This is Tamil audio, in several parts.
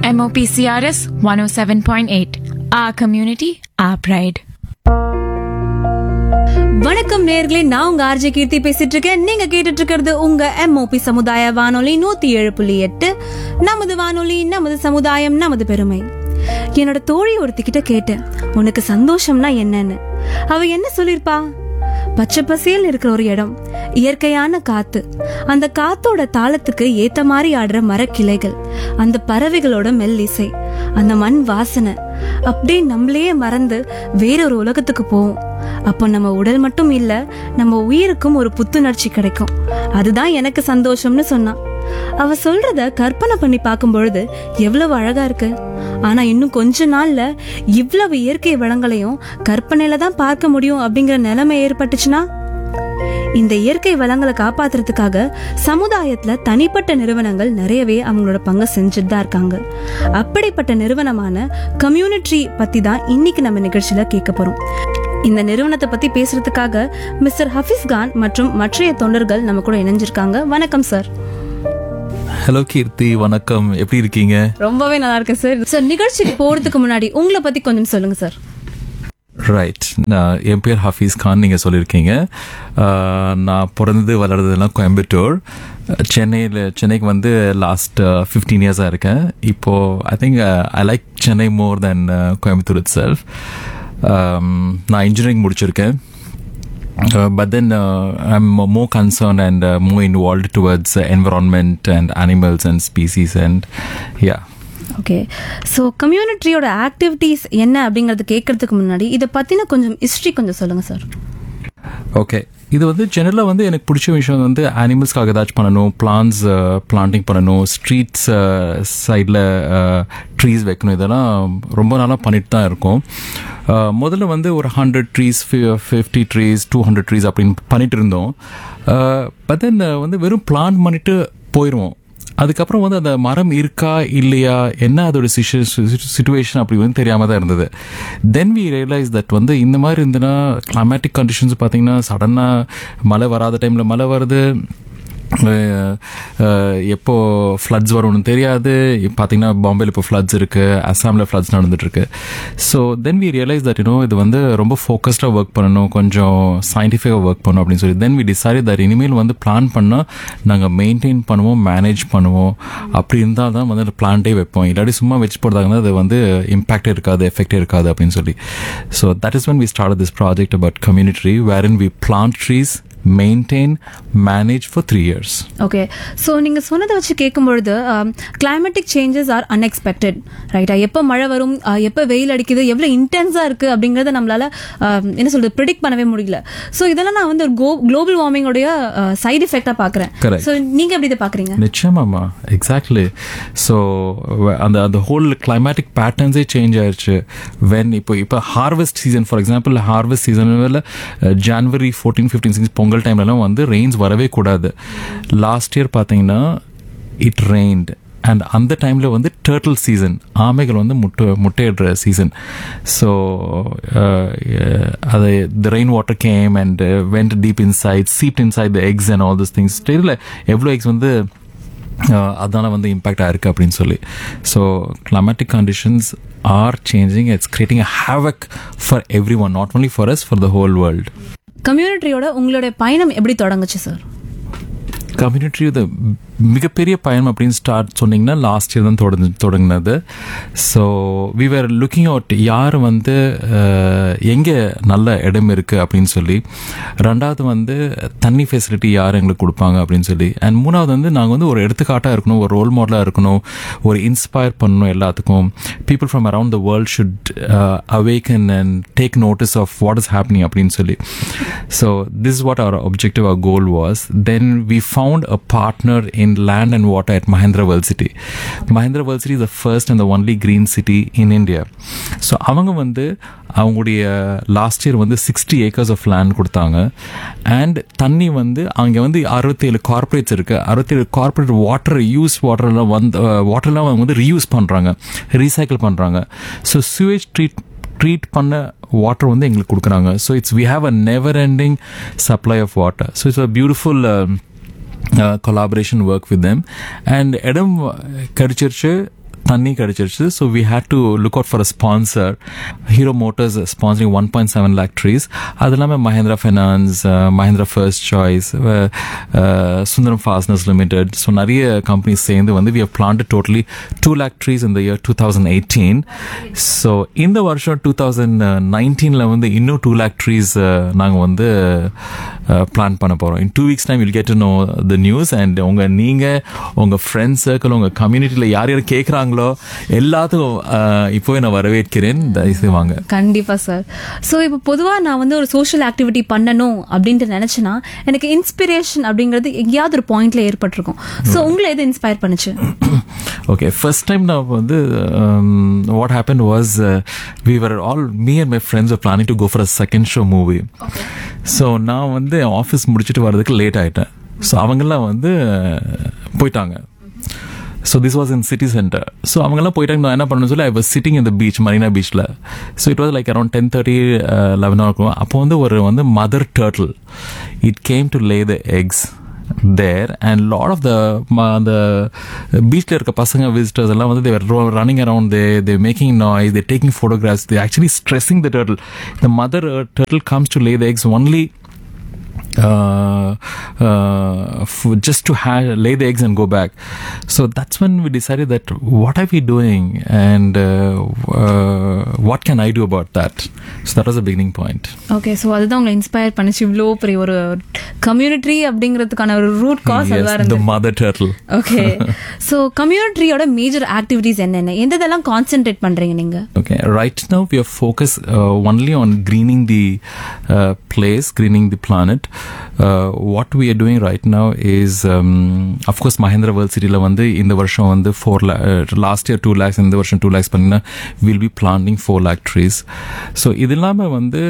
MOPCRS 107.8. Our community, our pride. வணக்கம் நேர்களே நான் உங்க ஆர்ஜே கீர்த்தி பேசிட்டு இருக்கேன் நீங்க கேட்டுட்டு இருக்கிறது உங்க எம்ஓபி சமுதாய வானொலி நூத்தி ஏழு புள்ளி எட்டு நமது வானொலி நமது சமுதாயம் நமது பெருமை என்னோட தோழி ஒருத்திக்கிட்ட கேட்டேன் உனக்கு சந்தோஷம்னா என்னன்னு அவ என்ன சொல்லிருப்பா பச்சை பசேல் இருக்கிற ஒரு இடம் இயற்கையான காத்து அந்த காத்தோட தாளத்துக்கு ஏத்த மாதிரி ஆடுற மரக்கிளைகள் அந்த பறவைகளோட மெல்லிசை அந்த மண் வாசனை அப்படியே நம்மளையே மறந்து வேறொரு உலகத்துக்கு போவோம் அப்போ நம்ம உடல் மட்டும் இல்ல நம்ம உயிருக்கும் ஒரு புத்துணர்ச்சி கிடைக்கும் அதுதான் எனக்கு சந்தோஷம்னு சொன்னான் அவ சொல்றத கற்பனை பண்ணி பார்க்கும் பொழுது எவ்வளவு அழகா இருக்கு ஆனா இன்னும் கொஞ்ச நாள்ல இவ்வளவு இயற்கை வளங்களையும் கற்பனையில தான் பார்க்க முடியும் அப்படிங்கிற நிலைமை ஏற்பட்டுச்சுன்னா இந்த இயற்கை வளங்களை காப்பாத்துறதுக்காக சமுதாயத்துல தனிப்பட்ட நிறுவனங்கள் நிறையவே அவங்களோட பங்கு செஞ்சுட்டு தான் இருக்காங்க அப்படிப்பட்ட நிறுவனமான கம்யூனிட்டி பத்தி தான் இன்னைக்கு நம்ம நிகழ்ச்சியில கேட்க போறோம் இந்த நிறுவனத்தை பத்தி பேசுறதுக்காக மிஸ்டர் ஹஃபீஸ் கான் மற்றும் மற்றைய தொண்டர்கள் நம்ம கூட இணைஞ்சிருக்காங்க வணக்கம் சார் ஹலோ கீர்த்தி வணக்கம் எப்படி இருக்கீங்க ரொம்பவே நல்லா இருக்கேன் சார் சார் நிகழ்ச்சிக்கு போறதுக்கு முன்னாடி உங்களை பத்தி கொஞ்சம் சொல்லுங்க சார் ரைட் நான் என் பேர் ஹஃபீஸ் கான் நீங்கள் சொல்லியிருக்கீங்க ஆஹ், நான் பிறந்தது வளர்றதுலாம் கோயம்புத்தூர் சென்னையில் சென்னைக்கு வந்து லாஸ்ட் ஃபிஃப்டீன் இயர்ஸாக இருக்கேன் இப்போது I think I like Chennai more then Coimbatore itself நான் இன்ஜினியரிங் முடிச்சிருக்கேன் Uh, but then uh, I'm more concerned and uh, more involved towards uh, environment and animals and species and yeah. Okay so கம்யூனிட்டியோட ஆக்டிவிட்டீஸ் என்ன அப்படிங்கறது கேட்கறதுக்கு முன்னாடி இதை பத்தின கொஞ்சம் ஹிஸ்ட்ரி கொஞ்சம் சொல்லுங்க சார் ஓகே இது வந்து ஜெனரலாக வந்து எனக்கு பிடிச்ச விஷயம் வந்து அனிமல்ஸ்க்காக ஏதாச்சும் பண்ணணும் பிளான்ஸ் பிளான்டிங் பண்ணணும் ஸ்ட்ரீட்ஸ் சைடில் ட்ரீஸ் வைக்கணும் இதெல்லாம் ரொம்ப நாளாக பண்ணிட்டு தான் இருக்கோம் அஹ், முதல்ல வந்து ஒரு hundred trees fifty trees two hundred trees அப்படின்னு பண்ணிட்டு இருந்தோம் பட் தென் வந்து வெறும் பிளான் பண்ணிட்டு போயிடுவோம் அதுக்கப்புறம் வந்து அந்த மரம் இருக்கா இல்லையா என்ன அதோட சுச்சுவேஷன் அப்படி வந்து தெரியாம தான் இருந்தது தென் வி ரியலைஸ் தட் வந்து இந்த மாதிரி இருந்ததுன்னா கிளைமேட்டிக் கண்டிஷன்ஸ் பார்த்தீங்கன்னா சடனாக மழை வராத டைமில் மழை வருது அஹ், அஹ், எப்போ ஃப்ளட்ஸ் வரும்னு தெரியாது இப்ப பார்த்தீங்கன்னா பாம்பேல இப்போ ஃப்ளட்ஸ் இருக்கு அஸ்ஸாமில் ஃப்ளட்ஸ் நடந்துட்டு இருக்கு so then we realise that you know இது வந்து ரொம்ப ஃபோக்கஸ்டாக ஒர்க் பண்ணணும் கொஞ்சம் சயின்டிஃபிக்காக ஒர்க் பண்ணணும் அப்படின்னு சொல்லி தென் வி டிசைட் தட் இனிமேல் வந்து பிளான் பண்ணால் நாங்கள் மெயின்டைன் பண்ணுவோம் மேனேஜ் பண்ணுவோம் அப்படி இருந்தால் தான் வந்து பிளான்ட்டே வைப்போம் இல்லாட்டி சும்மா வச்சு போடுறதாங்கன்னா அது வந்து இம்பாக்டே இருக்காது எஃபெக்டே இருக்காது அப்படின்னு சொல்லி so that is when we started this project about community wherein we plant trees maintain manage for three years okay so நீங்கள் சொன்னதை வச்சு கேட்கும்பொழுது கிளைமேட்டிக் சேஞ்சஸ் ஆர் அன்எக்ஸ்பெக்டட் ரைட்டா எப்போ மழை வரும் அஹ், எப்போ வெயில் அடிக்குது எவ்வளோ இன்டென்ஸாக இருக்குது அப்படிங்கிறத நம்மளால அஹ், என்ன சொல்றது ப்ரிடிக்ட் பண்ணவே முடியல ஸோ இதெல்லாம் நான் வந்து ஒரு குளோபல் வார்மிங்கோடைய சைடு எஃபெக்டாக பார்க்குறேன் Correct. ஸோ நீங்கள் எப்படி இதை பார்க்குறீங்க நிச்சயமாம்மா எக்ஸாக்ட்லி ஸோ அந்த அந்த ஹோல் கிளைமேட்டிக் பேட்டர்ன்ஸே சேஞ்ச் ஆயிடுச்சு வென் இப்போ இப்போ harvest season for example harvest சீசனில் January fourteen fifteen six Pongal டைம்லலாம் வந்து ரெயின்ஸ் வரவே கூடாது லாஸ்ட் இயர் பார்த்தீங்கன்னா இட் ரெயின்ட் அண்ட் அந்த டைமில் வந்து டேர்ட்டில் சீசன் ஆமைகள் வந்து முட்டை முட்டையிடுற சீசன் ஸோ அது the rain water came and went deep inside seeped inside the eggs and all this things தெரியல எவ்வளோ எக்ஸ் வந்து uh, அதனால வந்து இம்பாக்ட் ஆயிருக்கு அப்படின்னு சொல்லி so climatic conditions are changing it's creating a havoc for every one not only for us for the whole world கம்யூனிட்டியோட உங்களுடைய பயணம் எப்படி தொடங்குச்சு சார் கம்யூனிட்டி இது மிகப்பெரிய பயணம் அப்படின்னு ஸ்டார்ட் சொன்னீங்கன்னா லாஸ்ட் இயர் தான் தொடர்ந்து தொடங்கினது so we were looking out யார் வந்து அஹ், எங்கே நல்ல இடம் இருக்குது அப்படின்னு சொல்லி ரெண்டாவது வந்து தண்ணி ஃபெசிலிட்டி யார் எங்களுக்கு கொடுப்பாங்க அப்படின்னு சொல்லி அண்ட் மூணாவது வந்து நாங்கள் வந்து ஒரு எடுத்துக்காட்டாக இருக்கணும் ஒரு ரோல் மாடலாக இருக்கணும் ஒரு இன்ஸ்பயர் பண்ணணும் எல்லாத்துக்கும் people from around the world should awaken and take notice of what is happening அப்படின்னு சொல்லி so this is what our objective our goal was then we found a partner in land and water at mahindra world city mahindra world city is the first and the only green city in india so அவங்க வந்து அவங்களுடைய லாஸ்ட் இயர் வந்து சிக்ஸ்டி ஏக்கர்ஸ் ஆஃப் லேண்ட் கொடுத்தாங்க அண்ட் தண்ணி வந்து அங்கே வந்து அறுபத்தேழு கார்பரேட்ஸ் இருக்கு அறுபத்தேழு கார்பரேட் வாட்டர் யூஸ் வாட்டர்லாம் வந்து வாட்டர்லாம் அவங்க வந்து ரீயூஸ் பண்ணுறாங்க ரீசைக்கிள் பண்ணுறாங்க ஸோ sewage ட்ரீட் ட்ரீட் பண்ண வாட்டர் வந்து எங்களுக்கு கொடுக்குறாங்க so it's we have a never ending supply of water so it's a beautiful collaboration work with them and இடம் கிடைச்சிருச்சு தண்ணி கிடைச்சிருச்சு so we had to look out for a sponsor Hero Motors sponsoring one point seven lakh trees அது இல்லாமல் Mahindra Finance Mahindra First Choice Sundaram Fasteners Limited so நிறைய கம்பெனிஸ் சேர்ந்து வந்து we have plant totally two lakh trees இந்த year two thousand eighteen so இந்த வருஷம் டூ தௌசண்ட் நைன்டீனில் வந்து இன்னும் டூ லேக் ட்ரீஸ் நாங்கள் வந்து பிளான் பண்ண போகிறோம் in two weeks time will get to know the news and உங்கள் நீங்கள் உங்கள் ஃப்ரெண்ட்ஸ் சர்க்கிள் உங்கள் கம்யூனிட்டியில் யார் யார் கேட்குறாங்களோ எல்லாத்துக்கும் uh, இப்போவே நான் வரவேற்கிறேன் தயவுசெய்து வாங்க கண்டிப்பா சார் ஸோ இப்போ பொதுவா நான் வந்து ஒரு சோஷியல் ஆக்டிவிட்டி பண்ணணும் அப்படின்ட்டு நினைச்சேன்னா எனக்கு இன்ஸ்பிரேஷன் அப்படிங்கிறது எங்கேயாவது ஒரு பாயிண்ட்ல ஏற்பட்டிருக்கும் ஸோ உங்களை எது இன்ஸ்பயர் பண்ணுச்சு ஓகே ஃபர்ஸ்ட் டைம் நான் வந்து what happen was we were all me and my friends planning to go for a second show movie so நான் வந்து ஆஃபீஸ் முடிச்சுட்டு வர்றதுக்கு லேட் ஆயிட்டேன் ஸோ அவங்கெல்லாம் வந்து uh, போயிட்டாங்க so this was in city centre so அவங்கெல்லாம் போயிட்டாங்க நான் என்ன பண்ணணும்னு சொல்லி ஐ வாஸ் சிட்டிங் இந்த பீச் மரீனா பீச்சில் so it was like around ten thirty eleven இருக்கும் அப்போ வந்து ஒரு வந்து mother turtle it came to lay the eggs there and lot of the அந்த பீச்சில் இருக்க பசங்க விசிட்டர்ஸ் எல்லாம் வந்து there running around they they making noise they taking photographs they actually stressing the turtle the mother turtle comes to lay the eggs only uh, uh, f- just to ha- lay the eggs and go back. So that's when we decided that what are we doing and uh, uh, what can I do about that? So that was the beginning point. Okay so அதுதான் உங்களை இன்ஸ்பயர் பண்ணுச்சு இவ்வளோ பெரிய ஒரு கம்யூனிட்டி அப்படிங்கிறதுக்கான ஒரு ரூட் காஸ் அதுவா yes, இருந்தது the mother turtle. Okay so கம்யூனிட்டியோட மேஜர் ஆக்டிவிட்டிஸ் என்னென்ன எந்த இதெல்லாம் கான்சென்ட்ரேட் பண்றீங்க நீங்க Okay, right now we are focused uh, only on greening the uh, place, greening the planet. Uh, what we are doing right now is, um, of course, Mahindra World City la வந்து இந்த வருஷம் வந்து four last year two lakes இந்த வருஷம் டூ லேக்ஸ் பண்ணினா will be planting for lake trees so இது இல்லாமல் வந்து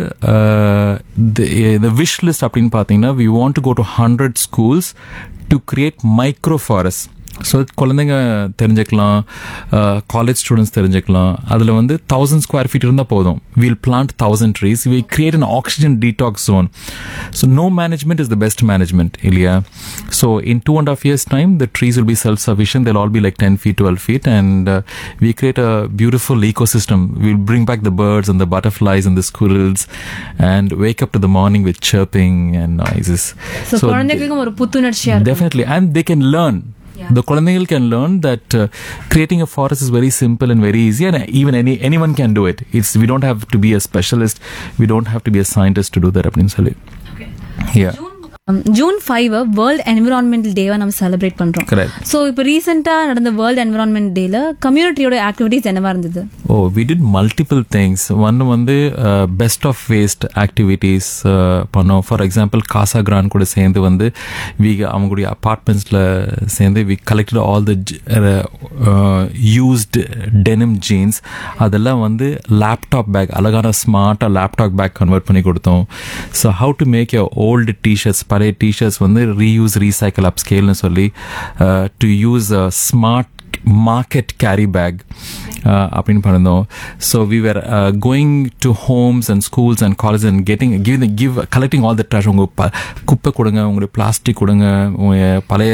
இந்த விஷ் லிஸ்ட் அப்படின்னு பார்த்தீங்கன்னா we want to go to hundred schools to create micro forest so குழந்தைங்க தெரிஞ்சுக்கலாம் காலேஜ் ஸ்டூடெண்ட்ஸ் தெரிஞ்சுக்கலாம் அதில் வந்து தௌசண்ட் ஸ்கொயர் ஃபீட் இருந்தால் போதும் will plant thousand trees we create an oxygen detox zone so no management is the best management இல்லையா so in two and half years time the trees will be self sufficient they'll all be like 10 feet 12 feet and uh, we create a beautiful ecosystem we'll bring back the birds and the butterflies and the squirrels and wake up to the morning with chirping and noises so குழந்தைகளுக்கும் ஒரு புத்துணர்ச்சியா இருக்கும் definitely and they can learn the Kolonel can learn that uh, creating a forest is very simple and very easy and even any anyone can do it it's we don't have to be a specialist we don't have to be a scientist to do that அப்படின்னு சொல்லி yeah June five world environmental டேவை நம்ம செலிப்ரேட் பண்றோம் correct ஸோ இப்போ ரீசெண்டாக நடந்த வேர்ல்ட் என்விரான்மெண்ட் டேல கம்யூனிட்டியோட ஆக்டிவிட்டிஸ் என்னவா இருந்தது oh we did multiple things ஒன்று வந்து பெஸ்ட் ஆஃப் வேஸ்ட் ஆக்டிவிட்டீஸ் பண்ணோம் ஃபார் எக்ஸாம்பிள் காசா கிரான் கூட சேர்ந்து வந்து வி அவங்களுடைய அப்பார்ட்மெண்ட்ஸில் சேர்ந்து we collected all the used denim jeans அதெல்லாம் வந்து லேப்டாப் பேக் அழகான ஸ்மார்ட்டாக லேப்டாப் பேக் கன்வெர்ட் பண்ணி கொடுத்தோம் so how to make your old tshirts பழைய டிஷர்ட்ஸ் வந்து ரீயூஸ் ரீசைக்கிள் அப் ஸ்கேல்னு சொல்லி to use smart market carry bag அப்படின்னு பண்ணிருந்தோம் so we were going to homes and schools and college and getting give give collecting all the trash உங்கள் ப குப்பை கொடுங்க உங்களுடைய பிளாஸ்டிக் கொடுங்க உங்கள் பழைய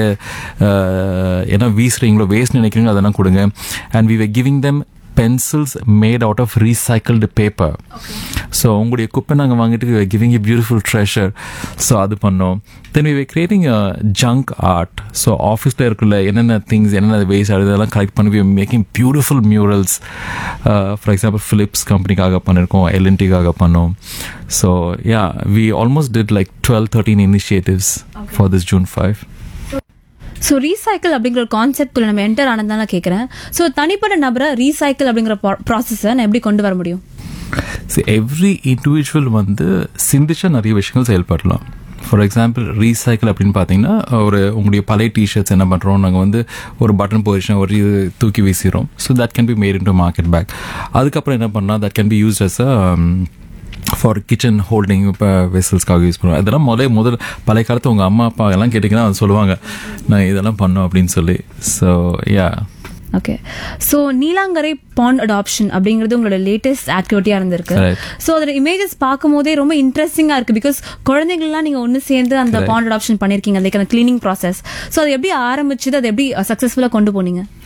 என்ன வீசுறீங்களோ வேஸ்ட் நினைக்கிறீங்களோ அதெல்லாம் கொடுங்க and we were giving them pencils made out of recycled paper so உங்களுடைய குப்பை நாங்கள் வாங்கிட்டு giving a beautiful treasure so அது பண்ணோம் then we creating junk art so ஆஃபீஸில் இருக்குள்ள என்னென்ன திங்ஸ் என்னென்ன வேஸ்ட் ஆகுது இதெல்லாம் கலெக்ட் பண்ணி we making beautiful murals for example Philips கம்பெனிக்காக பண்ணியிருக்கோம் எல்என்டிக்காக பண்ணோம் so yeah we almost did like twelve thirteen initiatives for this June five so recycle அப்படிங்கிற ஒரு கான்செப்ட்குள்ள நம்ம என்டர் ஆனதால கேட்குறேன் ஸோ தனிப்பட்ட நபரை ரீசைக்கிள் அப்படிங்கிற ப்ராசஸை நான் எப்படி கொண்டு வர முடியும் எவ்ரி இண்டிவிஜுவல் வந்து சிந்திச்சா நிறைய விஷயங்கள் செயல்படலாம் ஃபார் எக்ஸாம்பிள் ரீசைக்கிள் அப்படின்னு பார்த்தீங்கன்னா ஒரு உங்களுடைய பழைய டிஷர்ட்ஸ் என்ன பண்ணுறோம் நாங்கள் வந்து ஒரு பட்டன் பொசிஷன் ஒரு இது தூக்கி வீசிடுறோம் so that can be made into market bag அதுக்கப்புறம் என்ன பண்ணால் that can be use as a for kitchen holding இப்போ வெசல்ஸ்க்காக யூஸ் பண்ணுவோம் அதெல்லாம் முதல்ல முதல் பழைய காலத்து உங்கள் அம்மா அப்பா எல்லாம் கேட்டிங்கன்னா அது சொல்லுவாங்க நான் இதெல்லாம் பண்ணோம் அப்படின்னு சொல்லி so yeah okay so Neelankarai pond adoption அப்படிங்கிறது உங்களோட லேட்டஸ்ட் ஆக்டிவிட்டியாக இருந்திருக்கு Correct. ஸோ அதோட இமேஜஸ் பார்க்கும்போதே ரொம்ப இன்ட்ரெஸ்டிங்காக இருக்கு பிகாஸ் குழந்தைங்கள்லாம் நீங்கள் ஒன்று சேர்ந்து அந்த பாண்ட் அடாப்ஷன் பண்ணியிருக்கீங்க லைக் அந்த க்ளீனிங் ப்ராசஸ் ஸோ அது எப்படி ஆரம்பிச்சது அது எப்படி சக்ஸஸ்ஃபுல்லாக கொண்டு போனீங்க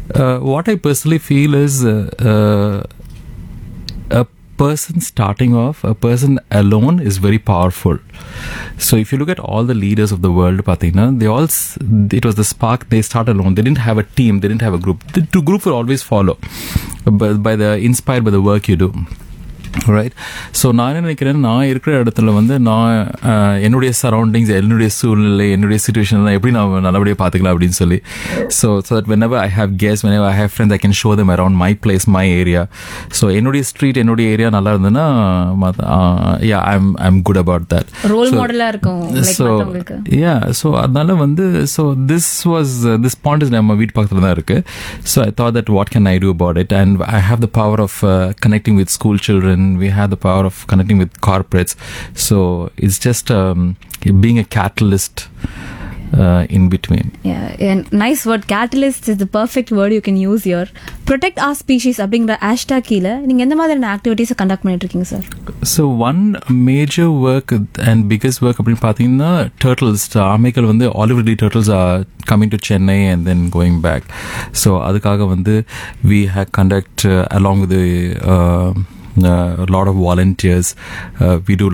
uh, what I personally feel is uh, uh, a person starting off, a person alone is very powerful. So if you look at all the leaders of the world, Patina, they all, s- it was the spark, they start alone. They didn't have a team, they didn't have a group. The two group will always follow, but by the inspired by the work you do. Right so நான் என்ன நினைக்கிறேன் நான் இருக்கிற இடத்துல வந்து நான் அஹ், என்னுடைய சரௌண்டிங்ஸ் என்னுடைய சூழ்நிலை என்னுடைய சுச்சுவேஷன்லாம் எப்படி நான் நல்லபடியாக பார்த்துக்கலாம் அப்படின்னு சொல்லி so so that when I have guests when I have friends I can show them around my place my area so என்னுடைய ஸ்ட்ரீட் என்னுடைய ஏரியா நல்லா இருந்ததுன்னா yeah I'm I'm good about that role மாடலா இருக்கும் like ஸோ மத்தவங்களுக்கு யா ஸோ அதனால வந்து so this was this point is நம்ம வீட்டு பக்கத்தில் தான் இருக்கு so I thought that what can I do about it and I have the power of connecting with school children we have the power of connecting with corporates so it's just being a catalyst in between Yeah, and nice word catalyst is the perfect word you can use here protect our species அப்படிங்கிற hashtag கீழே நீங்க எந்த மாதிரியான ஆக்டிவிட்டிஸ் கண்டக்ட் பண்ணிட்டு இருக்கீங்க sir so one major work and biggest work அப்படின்னு பார்த்தீங்கன்னா டேர்ட்டில்ஸ் ஆமைகள் வந்து ஆலிவர்லி turtles are coming to Chennai and then going back so அதுக்காக வந்து we have conduct along with lot of volunteers we two